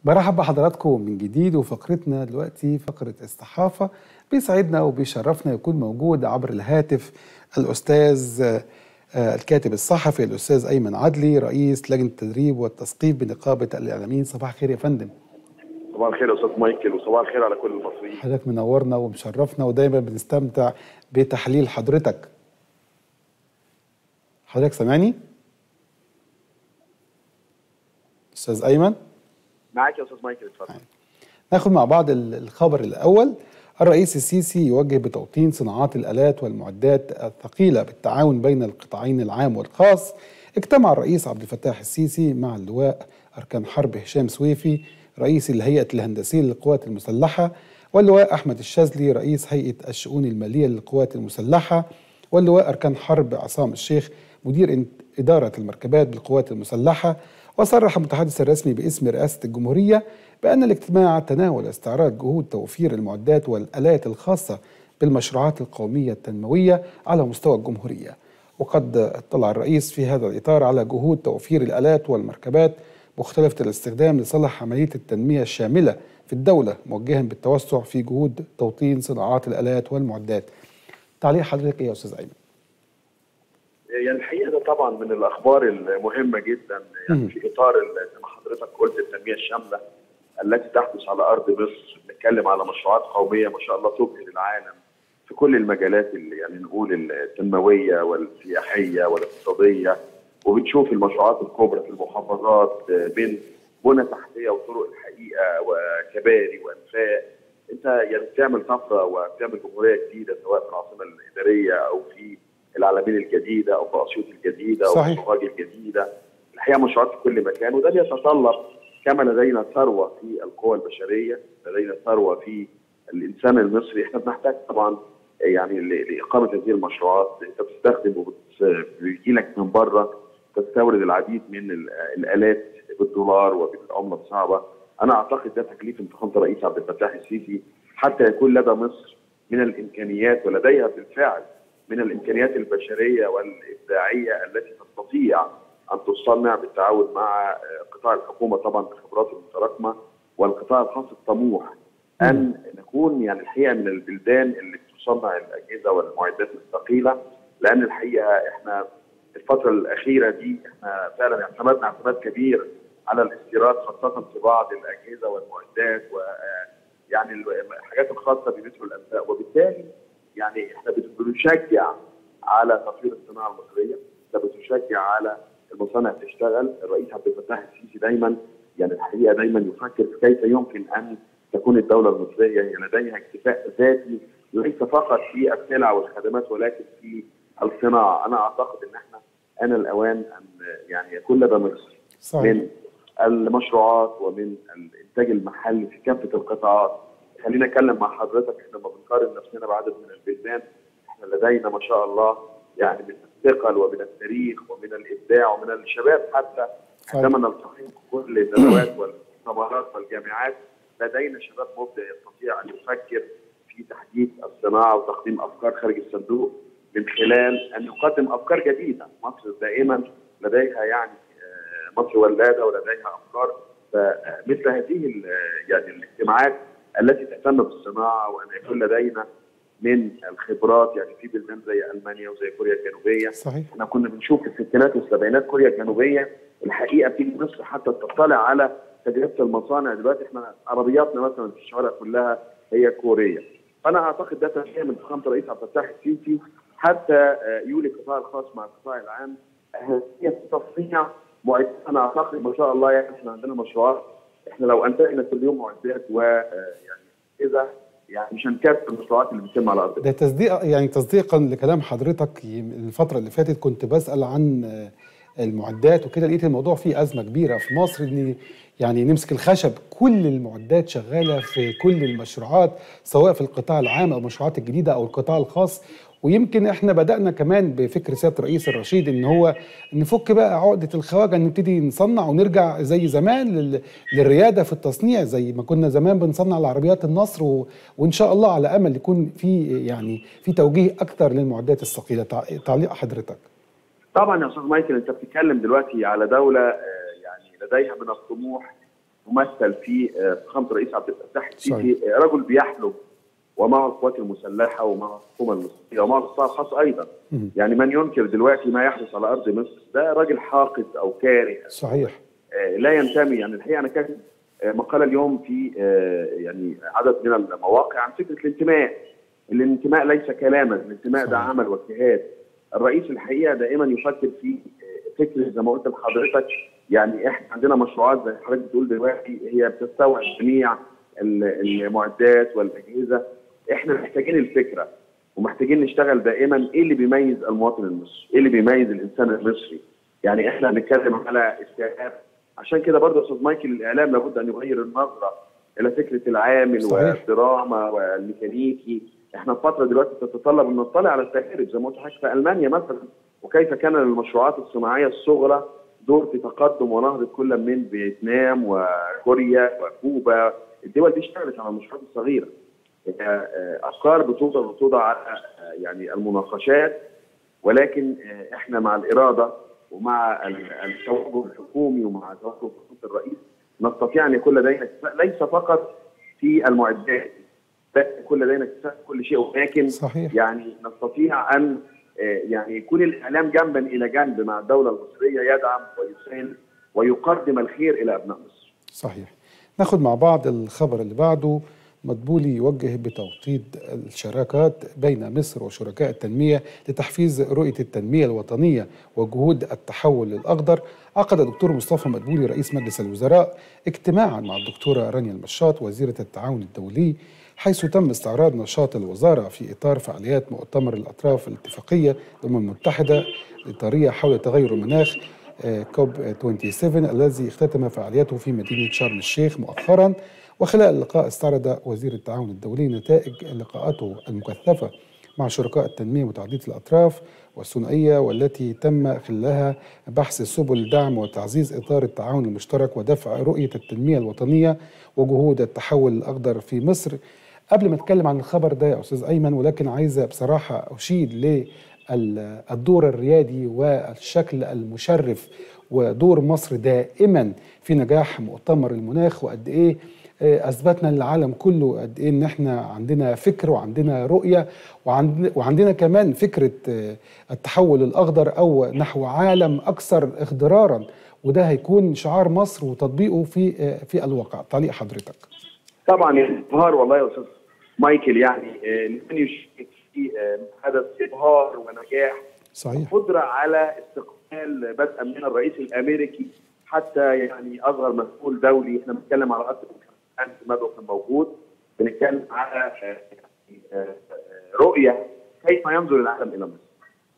برحب بحضراتكم من جديد وفقرتنا دلوقتي فقرة الصحافة بيسعدنا وبيشرفنا يكون موجود عبر الهاتف الأستاذ آه، الكاتب الصحفي الأستاذ أيمن عدلي رئيس لجنة التدريب والتثقيف بنقابة الإعلاميين صباح الخير يا فندم صباح الخير يا استاذ مايكل وصباح الخير على كل المصريين حضرتك منورنا ومشرفنا ودايما بنستمتع بتحليل حضرتك حضرتك سامعني؟ أستاذ أيمن معاك يا استاذ مايكل اتفضل ناخد مع بعض ال- الخبر الأول الرئيس السيسي يوجه بتوطين صناعات الآلات والمعدات الثقيلة بالتعاون بين القطاعين العام والخاص اجتمع الرئيس عبد الفتاح السيسي مع اللواء أركان حرب هشام سويفي رئيس الهيئة الهندسية للقوات المسلحة واللواء أحمد الشاذلي رئيس هيئة الشؤون المالية للقوات المسلحة واللواء أركان حرب عصام الشيخ مدير إن- إدارة المركبات بالقوات المسلحة وصرح المتحدث الرسمي باسم رئاسة الجمهورية بأن الاجتماع تناول استعراض جهود توفير المعدات والآلات الخاصة بالمشروعات القومية التنموية على مستوى الجمهورية وقد اطلع الرئيس في هذا الإطار على جهود توفير الآلات والمركبات مختلفة الاستخدام لصالح عملية التنمية الشاملة في الدولة موجها بالتوسع في جهود توطين صناعات الآلات والمعدات تعليق حضرتك إيه يا أستاذ أيمن؟ يعني الحقيقه ده طبعا من الاخبار المهمه جدا مم. يعني في اطار ال- زي ما حضرتك قلت التنميه الشامله التي تحدث على ارض مصر بنتكلم على مشروعات قوميه ما شاء الله تبهر العالم في كل المجالات اللي يعني نقول التنمويه والسياحيه والاقتصاديه وبنشوف المشروعات الكبرى في المحافظات آه، من بنى تحتيه وطرق الحقيقه وكباري وانفاق انت يعني بتعمل طفره وبتعمل جمهوريه جديده سواء في العاصمه الاداريه او في العلمين الجديده او في اسيوط الجديده او في صحيح. سوهاج الجديده الحقيقه مشروعات في كل مكان وده بيتطلب كما لدينا ثروه في القوى البشريه لدينا ثروه في الانسان المصري احنا بنحتاج طبعا يعني ل- لاقامه هذه المشروعات انت بتستخدم وبيجي لك من بره تستورد العديد من ال- الالات بالدولار وبالعمله الصعبه انا اعتقد ده تكليف من فخامه الرئيس عبد الفتاح السيسي حتى يكون لدى مصر من الامكانيات ولديها بالفعل من الامكانيات البشريه والابداعيه التي تستطيع ان تصنع بالتعاون مع آه، قطاع الحكومه طبعا بخبراته المتراكمه والقطاع الخاص الطموح ان نكون يعني الحقيقه من البلدان اللي بتصنع الاجهزه والمعدات الثقيله لان الحقيقه احنا الفتره الاخيره دي احنا فعلا اعتمدنا اعتماد كبير على الاستيراد خاصه في بعض الاجهزه والمعدات و آه، يعني الحاجات الخاصه بمترو الانفاق وبالتالي يعني احنا بت- بنشجع على تطوير الصناعه المصريه، ده بتشجع على المصانع تشتغل، الرئيس عبد الفتاح السيسي دايما يعني الحقيقه دايما يفكر في كيف يمكن ان تكون الدوله المصريه هي لديها اكتفاء ذاتي ليس فقط في السلع والخدمات ولكن في الصناعه، انا اعتقد ان احنا انا الاوان ان يعني يكون لدى مصر صحيح من المشروعات ومن الانتاج المحلي في كافه القطاعات خلينا اتكلم مع حضرتك احنا لما بنقارن نفسنا بعدد من البلدان احنا لدينا ما شاء الله يعني من الثقل ومن التاريخ ومن الابداع ومن الشباب حتى صحيح. عندما نلتقي كل الندوات والمؤتمرات والجامعات لدينا شباب مبدع يستطيع ان يفكر في تحديث الصناعه وتقديم افكار خارج الصندوق من خلال ان يقدم افكار جديده، مصر دائما لديها يعني آه، مصر ولاده ولديها افكار فمثل هذه ال- يعني الاجتماعات التي تهتم بالصناعه وان يكون لدينا من الخبرات يعني في بلدان زي المانيا وزي كوريا الجنوبيه صحيح احنا كنا بنشوف في الستينات والسبعينات كوريا الجنوبيه الحقيقه بتيجي مصر حتى تطلع على تجربه المصانع دلوقتي احنا عربياتنا مثلا في الشوارع كلها هي كوريه فانا اعتقد ده تنميه من فخامه الرئيس عبد الفتاح السيسي حتى آه، يولي القطاع الخاص مع القطاع العام اهميه تصنيع معدات انا اعتقد ما شاء الله يعني احنا عندنا مشروعات احنا لو انتجنا كل يوم معدات و آه، يعني اذا يعني مش هنكفي المشروعات اللي بتتم على ارض ده تصديق يعني تصديقا لكلام حضرتك يم- الفترة اللي فاتت كنت بسأل عن آه، المعدات وكده لقيت الموضوع فيه أزمة كبيرة في مصر إن يعني نمسك الخشب كل المعدات شغالة في كل المشروعات سواء في القطاع العام أو المشروعات الجديدة أو القطاع الخاص ويمكن احنا بدأنا كمان بفكر سيادة الرئيس الرشيد ان هو نفك بقى عقدة الخواجة نبتدي نصنع ونرجع زي زمان لل... للريادة في التصنيع زي ما كنا زمان بنصنع العربيات النصر و... وان شاء الله على امل يكون في يعني في توجيه اكتر للمعدات الثقيلة تع... تعليق حضرتك طبعا يا استاذ مايكل انت بتتكلم دلوقتي على دوله آه، يعني لديها من الطموح ممثل في فخامه الرئيس عبد الفتاح السيسي رجل بيحلم ومعه القوات المسلحه ومعه الحكومه المصريه ومعه القطاع الخاص ايضا مم. يعني من ينكر دلوقتي ما يحدث على ارض مصر ده راجل حاقد او كاره صحيح آه، لا ينتمي يعني الحقيقه انا كاتب آه، مقاله اليوم في آه، يعني عدد من المواقع عن فكره الانتماء الانتماء ليس كلاما الانتماء ده صحيح. عمل واجتهاد الرئيس الحقيقه دائما يفكر في آه، فكره زي ما قلت لحضرتك يعني احنا عندنا مشروعات زي حضرتك بتقول دلوقتي هي بتستوعب جميع ال- المعدات والاجهزه احنا محتاجين الفكره ومحتاجين نشتغل دائما ايه اللي بيميز المواطن المصري؟ ايه اللي بيميز الانسان المصري؟ يعني احنا بنتكلم على استيعاب عشان كده برضه يا استاذ مايكل الاعلام لابد ان يغير النظره الى فكره العامل صحيح. والدراما والميكانيكي احنا الفتره دلوقتي تتطلب ان نطلع على التجارب زي ما قلت لحضرتك في المانيا مثلا وكيف كان للمشروعات الصناعيه الصغرى دور في تقدم ونهضه كل من فيتنام وكوريا وكوبا الدول دي اشتغلت على المشروعات الصغيره هي، آه، افكار بتوضع بتوضع على آه، يعني المناقشات ولكن آه، احنا مع الاراده ومع ال- التوجه الحكومي ومع توجه خطوط الرئيس نستطيع ان يكون لدينا اكتفاء ليس فقط في المعدات بل يكون لدينا اكتفاء في كل شيء ولكن صحيح يعني نستطيع ان آه، يعني يكون الاعلام جنبا الى جنب مع الدوله المصريه يدعم ويساند ويقدم الخير الى ابناء مصر. صحيح ناخد مع بعض الخبر اللي بعده مدبولي يوجه بتوطيد الشراكات بين مصر وشركاء التنمية لتحفيز رؤية التنمية الوطنية وجهود التحول الأخضر عقد الدكتور مصطفى مدبولي رئيس مجلس الوزراء اجتماعا مع الدكتورة رانيا المشاط وزيرة التعاون الدولي حيث تم استعراض نشاط الوزارة في إطار فعاليات مؤتمر الأطراف الاتفاقية الأمم المتحدة الإطارية حول تغير المناخ آه، كوب 27 الذي اختتم فعالياته في مدينة شرم الشيخ مؤخرا وخلال اللقاء استعرض وزير التعاون الدولي نتائج لقاءاته المكثفة مع شركاء التنمية متعددة الأطراف والثنائية والتي تم خلالها بحث سبل دعم وتعزيز إطار التعاون المشترك ودفع رؤية التنمية الوطنية وجهود التحول الأخضر في مصر قبل ما أتكلم عن الخبر ده يا أستاذ أيمن ولكن عايزة بصراحة أشيد للدور الريادي والشكل المشرف ودور مصر دائما في نجاح مؤتمر المناخ وقد إيه آه، اثبتنا للعالم كله قد ايه ان احنا عندنا فكر وعندنا رؤيه وعندنا, وعندنا كمان فكره آه، التحول الاخضر او نحو عالم اكثر اخضرارا وده هيكون شعار مصر وتطبيقه في آه، في الواقع تعليق حضرتك طبعا ابهار والله يا استاذ مايكل يعني آه، لمن يشارك في آه، حدث ابهار ونجاح صحيح قدره على استقبال بدءا من الرئيس الامريكي حتى يعني اصغر مسؤول دولي احنا بنتكلم على اكثر من 50 مدعو كان موجود بنتكلم على آه، يعني، آه، آه، رؤيه كيف ينظر العالم الى مصر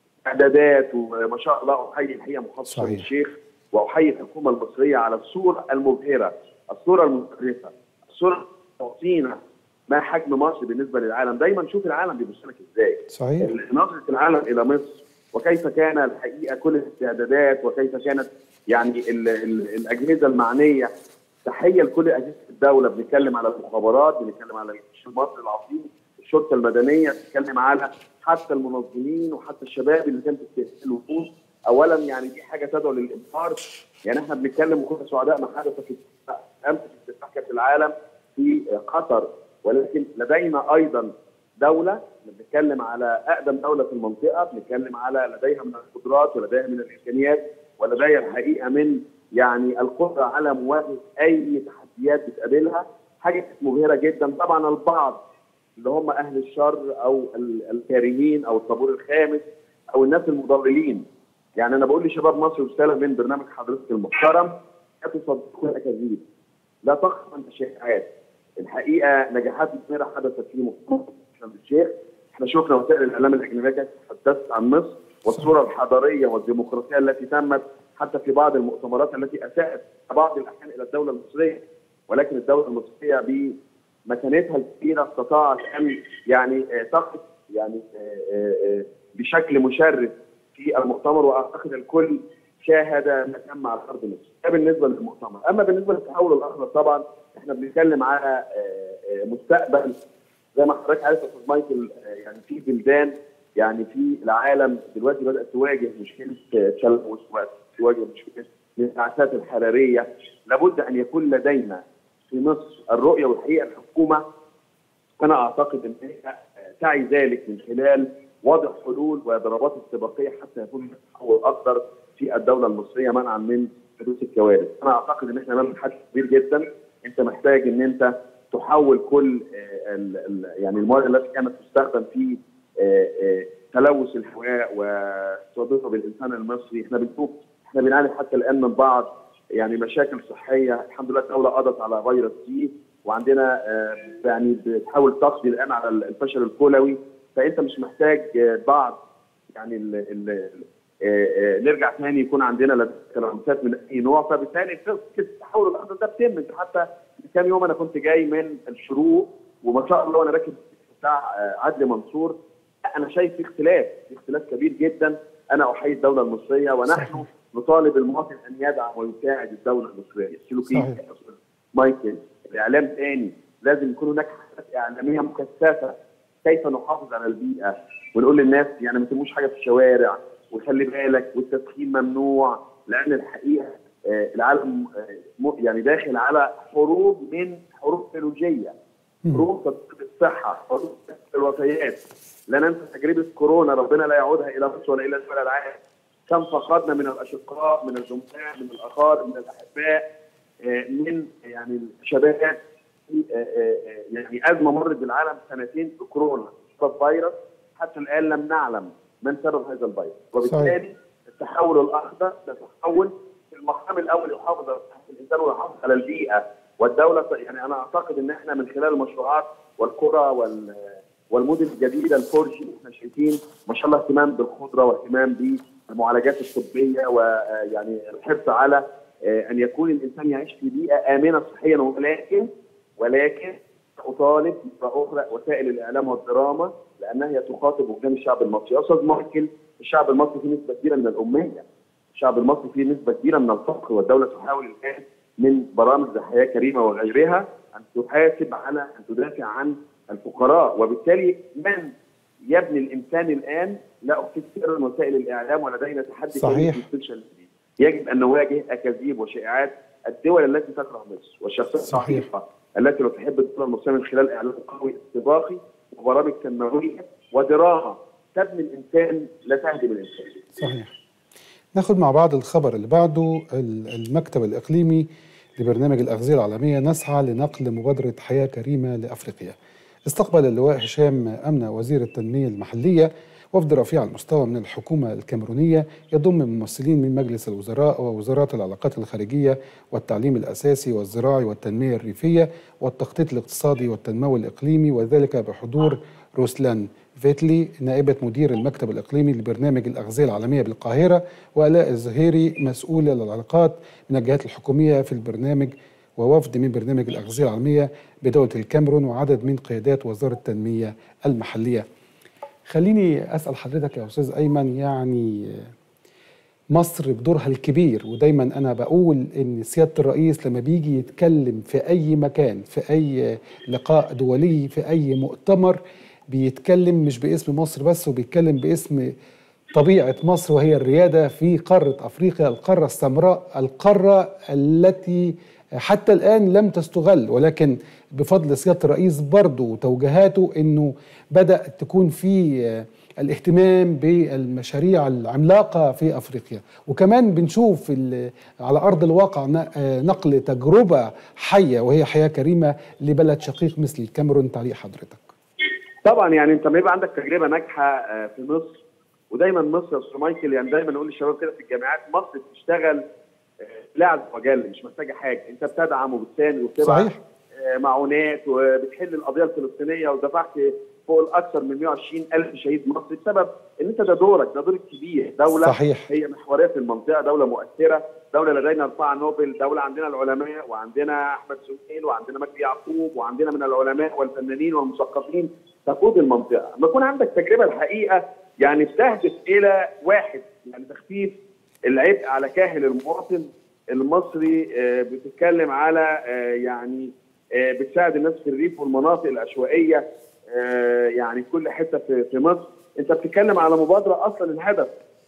اعدادات وما شاء الله احيي الحقيقه محافظ شرم صحيح. الشيخ واحيي الحكومه المصريه على الصوره المبهره الصوره المشرفه الصوره تعطينا ما حجم مصر بالنسبه للعالم دايما شوف العالم بيبص لك ازاي صحيح نظره العالم الى مصر وكيف كان الحقيقه كل الاستعدادات وكيف كانت يعني ال ال الاجهزه المعنيه تحيه لكل اجهزه الدوله بنتكلم على المخابرات بنتكلم على الجيش المصري العظيم الشرطه المدنيه بنتكلم على حتى المنظمين وحتى الشباب اللي كانت بتستقبل الوفود اولا يعني دي حاجه تدعو للابهار يعني احنا بنتكلم وكنا سعداء ما حدث في امس في افتتاح كاس العالم في قطر ولكن لدينا ايضا دوله بنتكلم على اقدم دوله في المنطقه بنتكلم على لديها من القدرات ولديها من الامكانيات ولديها الحقيقه من يعني القدره على مواجهه اي تحديات بتقابلها حاجه كانت مبهره جدا طبعا البعض اللي هم اهل الشر او ال- الكارهين او الطابور الخامس او الناس المضللين يعني انا بقول لشباب مصر رساله من برنامج حضرتك المحترم لا تصدقوا الاكاذيب لا تقف عن الشائعات الحقيقه نجاحات مثيره حدثت في مؤتمر شرم الشيخ احنا شفنا وسائل الاعلام الاجنبيه كانت تتحدث عن مصر والصوره الحضاريه والديمقراطيه التي تمت حتى في بعض المؤتمرات التي اساءت في بعض الاحيان الى الدوله المصريه ولكن الدوله المصريه بمكانتها الكبيره استطاعت ان يعني آه، تقف يعني آه، آه، آه، بشكل مشرف في المؤتمر واعتقد الكل شاهد ما تم على ارض مصر ده بالنسبه للمؤتمر اما بالنسبه للتحول الاخضر طبعا احنا بنتكلم على آه، آه، مستقبل زي ما حضرتك عارف يا استاذ مايكل آه، يعني في بلدان يعني في العالم دلوقتي بدات تواجه مشكله آه، تلوث وتواجه مشكله للانبعاثات الحراريه لابد ان يكون لدينا في مصر الرؤيه والحقيقه الحكومه انا اعتقد ان هي تعي ذلك من خلال وضع حلول وضربات استباقيه حتى يكون تحول اكثر في الدوله المصريه منعا من حدوث الكوارث. انا اعتقد ان احنا امام حل كبير جدا انت محتاج ان انت تحول كل ال ال يعني المواد التي كانت تستخدم في تلوث الهواء وتوظيفها بالانسان المصري، احنا بنشوف احنا بنعاني حتى الان من بعض يعني مشاكل صحيه، الحمد لله الدوله قضت على فيروس سي وعندنا يعني بتحاول تقضي الان على الفشل الكلوي فانت مش محتاج بعض يعني ال ال نرجع تاني يكون عندنا تلامسات من اي نوع فبالتالي قصه التحول الاخضر ده بتم انت حتى كام يوم انا كنت جاي من الشروق وما شاء الله وانا راكب بتاع عدلي منصور انا شايف في اختلاف في اختلاف كبير جدا انا احيي الدوله المصريه ونحن نطالب المواطن ان يدعم ويساعد الدوله المصريه السلوكيات مايكل الاعلام تاني لازم يكون هناك حملات اعلاميه مكثفه كيف نحافظ على البيئه ونقول للناس يعني ما ترموش حاجه في الشوارع وخلي بالك والتدخين ممنوع لان الحقيقه آه العالم آه يعني داخل على حروب من حروب بيولوجيه حروب تدخل الصحه حروب الوفيات لا ننسى تجربه كورونا ربنا لا يعودها الى مصر ولا الى دول العالم كم فقدنا من الاشقاء من الزملاء من الاخار من الاحباء آه من يعني الشباب يعني ازمه مرت بالعالم سنتين بكورونا بسبب فيروس حتى الان لم نعلم من سبب هذا الفيروس وبالتالي التحول الاخضر ده تحول في المقام الاول يحافظ على الانسان ويحافظ على البيئه والدوله يعني انا اعتقد ان احنا من خلال المشروعات والقرى وال والمدن الجديده الفور جي احنا شايفين ما شاء الله اهتمام بالخضره واهتمام بالمعالجات الطبيه ويعني الحرص على ان يكون الانسان يعيش في بيئه امنه صحيا ولكن ولكن اطالب مره اخرى وسائل الاعلام والدراما لانها هي تخاطب وجدان الشعب المصري، يا استاذ مايكل الشعب المصري فيه نسبه كبيره من الاميه. الشعب المصري فيه نسبه كبيره من الفقر والدوله تحاول الان من برامج زي حياه كريمه وغيرها ان تحاسب على ان تدافع عن الفقراء وبالتالي من يبني الانسان الان لا اخفي سر وسائل الاعلام ولدينا تحدي صحيح يجب ان نواجه اكاذيب وشائعات الدول التي تكره مصر والشخصيات الضعيفه التي لا تحب الدوله المصريه من خلال اعلام قوي استباقي وبرامج تنمويه ودراما تبني الانسان لا تهدم الانسان. صحيح. ناخد مع بعض الخبر اللي بعده المكتب الاقليمي لبرنامج الاغذيه العالميه نسعى لنقل مبادره حياه كريمه لافريقيا. استقبل اللواء هشام امنه وزير التنميه المحليه وفد رفيع المستوى من الحكومة الكاميرونية يضم ممثلين من مجلس الوزراء ووزارات العلاقات الخارجية والتعليم الأساسي والزراعي والتنمية الريفية والتخطيط الاقتصادي والتنموي الإقليمي وذلك بحضور روسلان فيتلي نائبة مدير المكتب الإقليمي لبرنامج الأغذية العالمية بالقاهرة وآلاء الزهيري مسؤول العلاقات من الجهات الحكومية في البرنامج ووفد من برنامج الأغذية العالمية بدولة الكاميرون وعدد من قيادات وزارة التنمية المحلية خليني اسال حضرتك يا استاذ ايمن يعني مصر بدورها الكبير ودايما انا بقول ان سياده الرئيس لما بيجي يتكلم في اي مكان في اي لقاء دولي في اي مؤتمر بيتكلم مش باسم مصر بس وبيتكلم باسم طبيعه مصر وهي الرياده في قاره افريقيا القاره السمراء القاره التي حتى الآن لم تستغل ولكن بفضل سيادة الرئيس برضه وتوجيهاته أنه بدأ تكون في الاهتمام بالمشاريع العملاقة في أفريقيا وكمان بنشوف على أرض الواقع نقل تجربة حية وهي حياة كريمة لبلد شقيق مثل الكاميرون تعليق حضرتك طبعا يعني انت لما يبقى عندك تجربه ناجحه في مصر ودايما مصر يا استاذ مايكل يعني دايما نقول للشباب كده في الجامعات مصر بتشتغل لا وجل مش محتاجه حاجه انت بتدعم وبتساند وبتبعت صحيح معونات وبتحل القضيه الفلسطينيه ودفعت فوق الاكثر من 120 الف شهيد مصري بسبب ان انت ده دورك ده دورك كبير دوله صحيح. هي محوريه في المنطقه دوله مؤثره دوله لدينا اربعه نوبل دوله عندنا العلماء وعندنا احمد سهيل وعندنا مجدي يعقوب وعندنا من العلماء والفنانين والمثقفين تقود المنطقه لما يكون عندك تجربه الحقيقه يعني بتهدف الى واحد يعني تخفيف العبء على كاهل المواطن المصري بتتكلم على يعني بتساعد الناس في الريف والمناطق العشوائيه يعني كل حته في مصر انت بتتكلم على مبادره اصلا الهدف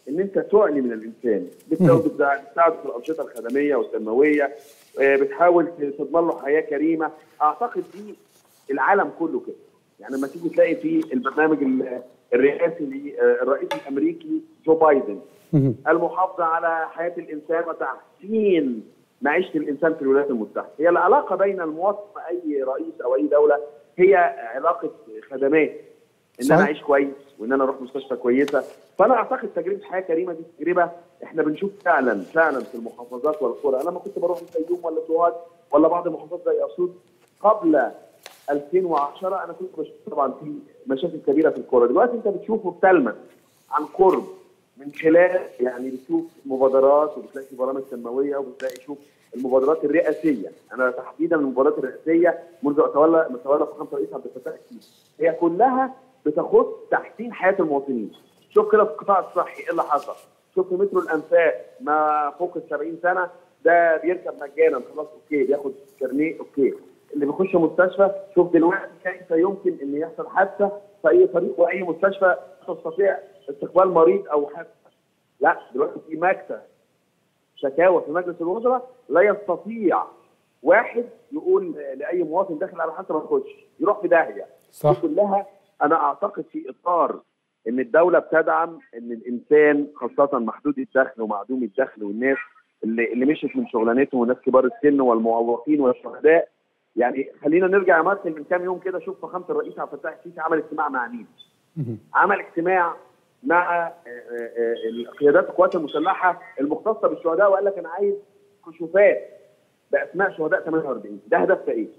ان انت تعلي من الانسان بتساعد بتساعد في الانشطه الخدميه والتنمويه آه، بتحاول تضمن له حياه كريمه اعتقد دي العالم كله كده يعني لما تيجي تلاقي في البرنامج ال- الرئاسي للرئيس الامريكي جو بايدن مهم. المحافظه على حياه الانسان وتحسين معيشه الانسان في الولايات المتحده هي العلاقه بين المواطن واي رئيس او اي دوله هي علاقه خدمات ان صحيح. انا اعيش كويس وان انا اروح مستشفى كويسه فانا اعتقد تجربه حياه كريمه دي تجربه احنا بنشوف فعلا فعلا في المحافظات والقرى انا لما كنت بروح الفيوم ولا سوهاج ولا بعض المحافظات زي اسيوط قبل 2010 انا كنت بشوف طبعا في مشاكل كبيره في الكوره دلوقتي انت بتشوفه بتلمس عن قرب من خلال يعني بتشوف مبادرات وبتلاقي في برامج تنمويه وبتلاقي شوف المبادرات الرئاسيه انا تحديدا المبادرات الرئاسيه منذ اتولى من تولى فخامه الرئيس عبد الفتاح السيسي هي كلها بتخص تحسين حياه المواطنين شوف كده في القطاع الصحي ايه اللي حصل شوف في مترو الانفاق ما فوق ال 70 سنه ده بيركب مجانا خلاص اوكي بياخد كارنيه اوكي اللي بيخش مستشفى شوف دلوقتي كيف يمكن ان يحصل حادثه في اي طريق واي مستشفى تستطيع استقبال مريض او حادثه لا دلوقتي في مكتب شكاوى في مجلس الوزراء لا يستطيع واحد يقول لاي مواطن داخل على حادثه ما تخش يروح في داهيه صح. دي كلها انا اعتقد في اطار ان الدوله بتدعم ان الانسان خاصه محدود الدخل ومعدوم الدخل والناس اللي اللي مشت من شغلانتهم والناس كبار السن والمعوقين والشهداء يعني خلينا نرجع يا مارتن من كام يوم كده شوف فخامه الرئيس عبد الفتاح السيسي عمل اجتماع مع مين؟ مهم. عمل اجتماع مع آه، آه، آه، قيادات القوات المسلحه المختصه بالشهداء وقال لك انا عايز كشوفات باسماء شهداء 48 ده هدفها ايه؟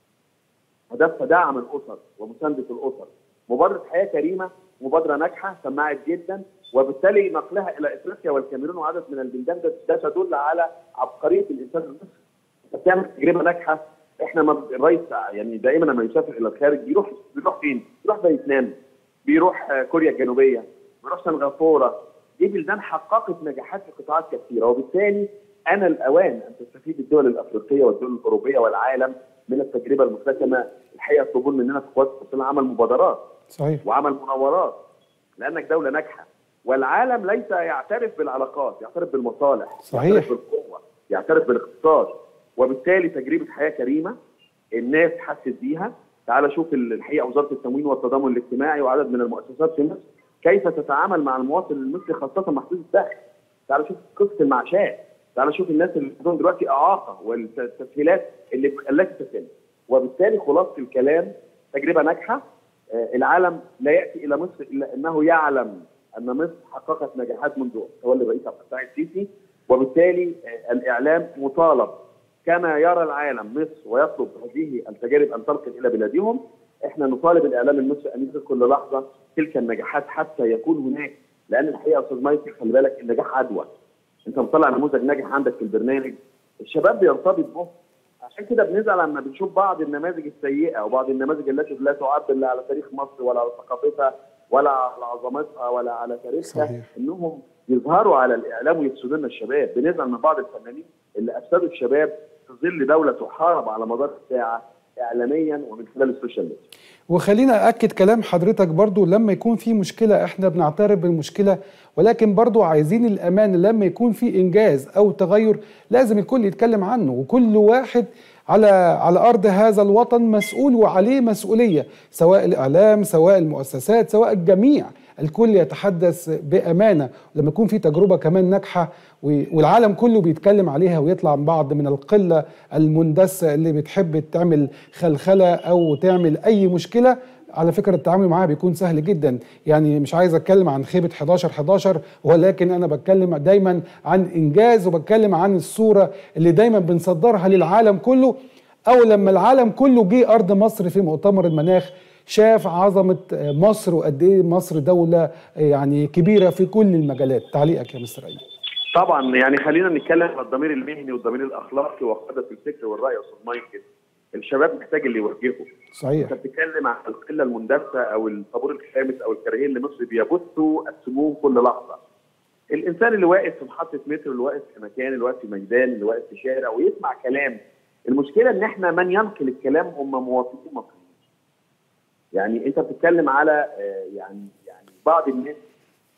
هدفها دعم الاسر ومسانده الاسر مبادره حياه كريمه مبادره ناجحه سمعت جدا وبالتالي نقلها الى افريقيا والكاميرون وعدد من البلدان ده, ده تدل على عبقريه الانسان المصري انت بتعمل تجربه ناجحه احنا ما الرئيس يعني دائما لما يسافر الى الخارج بيروح بيروح فين؟ بيروح فيتنام بيروح آه، كوريا الجنوبيه بيروح سنغافوره دي بلدان حققت نجاحات في قطاعات كثيره وبالتالي انا الاوان ان تستفيد الدول الافريقيه والدول الاوروبيه والعالم من التجربه المبتسمه الحقيقه يطلبون مننا في قوات الفصل عمل مبادرات صحيح وعمل مناورات لانك دوله ناجحه والعالم ليس يعترف بالعلاقات يعترف بالمصالح صحيح. يعترف بالقوه يعترف بالاقتصاد وبالتالي تجربه حياه كريمه الناس حست بيها تعال شوف ال- الحقيقه وزاره التموين والتضامن الاجتماعي وعدد من المؤسسات في مصر كيف تتعامل مع المواطن المصري خاصه محدود الدخل تعال شوف قصه المعاشات تعال شوف الناس اللي عندهم دلوقتي اعاقه والتسهيلات اللي التي تتم وبالتالي خلاصه الكلام تجربه ناجحه آه، العالم لا ياتي الى مصر الا انه يعلم ان مصر حققت نجاحات منذ تولي الرئيس عبد الفتاح السيسي وبالتالي آه، الاعلام مطالب كما يرى العالم مصر ويطلب هذه التجارب ان تنقل الى بلادهم احنا نطالب الاعلام المصري ان يدرك كل لحظه تلك النجاحات حتى يكون هناك لان الحقيقه يا استاذ مايكل خلي بالك النجاح عدوى انت مطلع نموذج ناجح عندك في البرنامج الشباب بيرتبط به عشان كده بنزعل لما بنشوف بعض النماذج السيئه او بعض النماذج التي لا تعبر لا على تاريخ مصر ولا على ثقافتها ولا على عظمتها ولا على تاريخها صحيح. انهم يظهروا على الاعلام ويفسدوا لنا الشباب بنزعل من بعض الفنانين اللي افسدوا الشباب في ظل دوله تحارب على مدار الساعه اعلاميا ومن خلال السوشيال ميديا وخلينا أكد كلام حضرتك برضو لما يكون في مشكلة احنا بنعترف بالمشكلة ولكن برضو عايزين الأمان لما يكون في إنجاز أو تغير لازم الكل يتكلم عنه وكل واحد على على أرض هذا الوطن مسؤول وعليه مسؤولية سواء الإعلام سواء المؤسسات سواء الجميع الكل يتحدث بأمانة لما يكون في تجربة كمان ناجحة و- والعالم كله بيتكلم عليها ويطلع من بعض من القلة المندسة اللي بتحب تعمل خلخلة أو تعمل أي مشكلة على فكرة التعامل معاها بيكون سهل جدا يعني مش عايز أتكلم عن خيبة 11 11 ولكن أنا بتكلم دايما عن إنجاز وبتكلم عن الصورة اللي دايما بنصدرها للعالم كله أو لما العالم كله جه أرض مصر في مؤتمر المناخ شاف عظمة مصر وقد إيه مصر دولة يعني كبيرة في كل المجالات تعليقك يا مستر أيمن طبعا يعني خلينا نتكلم عن الضمير المهني والضمير الاخلاقي وقاده الفكر والراي يا استاذ مايكل الشباب محتاج اللي يوجهه صحيح انت بتتكلم عن القله المندسه او الطابور الخامس او الكارهين لمصر بيبثوا السموم كل لحظه. الانسان اللي واقف في محطه مترو اللي واقف في مكان اللي واقف في ميدان اللي واقف في شارع ويسمع كلام المشكله ان احنا من ينقل الكلام هم مواطنين مصريين. يعني انت بتتكلم على آه، يعني يعني بعض الناس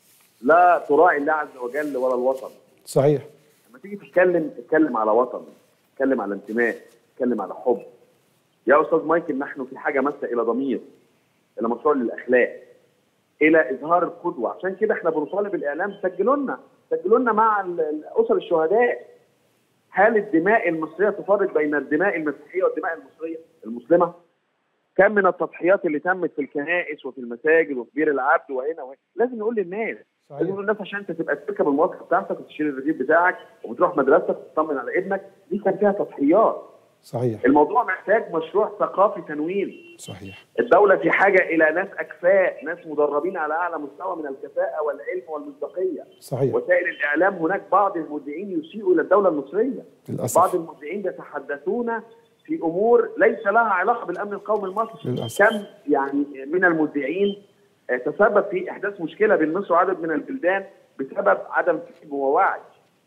لا تراعي الله عز وجل ولا الوطن صحيح لما تيجي تتكلم اتكلم على وطن اتكلم على انتماء اتكلم على حب يا استاذ مايكل نحن في حاجه ماسه الى ضمير الى مشروع للاخلاق الى اظهار القدوه عشان كده احنا بنطالب الاعلام سجلوا لنا سجلوا لنا مع ال- ال- اسر الشهداء هل الدماء المصريه تفرق بين الدماء المسيحيه والدماء المصريه المسلمه؟ كم من التضحيات اللي تمت في الكنائس وفي المساجد وفي بير العبد وهنا وهنا لازم نقول للناس لازم صحيح نقول للناس عشان انت تبقى تركب المواصله بتاعتك وتشيل الرغيف بتاعك وبتروح مدرستك وتطمن على ابنك دي كان فيها تضحيات صحيح الموضوع محتاج مشروع ثقافي تنويري صحيح الدولة في حاجة إلى ناس أكفاء ناس مدربين على أعلى مستوى من الكفاءة والعلم والمصداقية صحيح وسائل الإعلام هناك بعض المذيعين يسيئوا إلى الدولة المصرية بعض للاسف المذيعين يتحدثون في أمور ليس لها علاقة بالأمن القومي المصري للاسف كم يعني من المذيعين آه، تسبب في إحداث مشكلة بين مصر وعدد من البلدان بسبب عدم فهم ووعي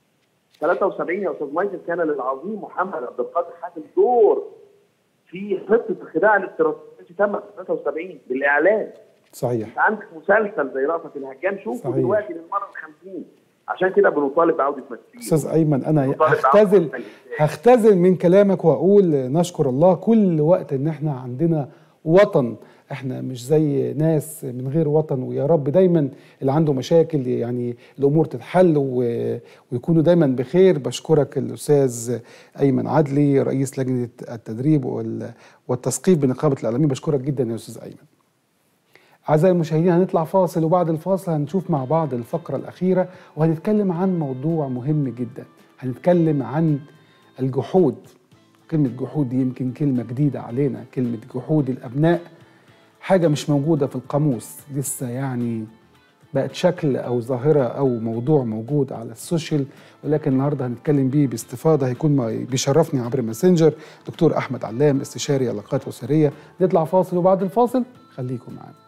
73 يا استاذ مايكل كان للعظيم محمد عبد القادر حاتم دور في خطه الخداع الاستراتيجي التي تمت في 73 بالاعلان صحيح انت عندك مسلسل زي رأفت الهجان شوفه صحيح. دلوقتي للمره الخمسين عشان كده بنطالب بعوده مسيح استاذ ايمن انا مطالب بعودة هختزل الإنسان. هختزل من كلامك واقول نشكر الله كل وقت ان احنا عندنا وطن احنا مش زي ناس من غير وطن ويا رب دايما اللي عنده مشاكل يعني الامور تتحل و- ويكونوا دايما بخير بشكرك الاستاذ ايمن عدلي رئيس لجنه التدريب وال- والتثقيف بنقابه الاعلاميين بشكرك جدا يا استاذ ايمن أعزائي المشاهدين هنطلع فاصل وبعد الفاصل هنشوف مع بعض الفقرة الأخيرة وهنتكلم عن موضوع مهم جدا هنتكلم عن الجحود كلمة جحود دي يمكن كلمة جديدة علينا كلمة جحود الأبناء حاجة مش موجودة في القاموس لسه يعني بقت شكل أو ظاهرة أو موضوع موجود على السوشيال ولكن النهاردة هنتكلم بيه باستفاضة هيكون ما- بيشرفني عبر الماسنجر دكتور أحمد علام استشاري علاقات أسرية نطلع فاصل وبعد الفاصل خليكم معانا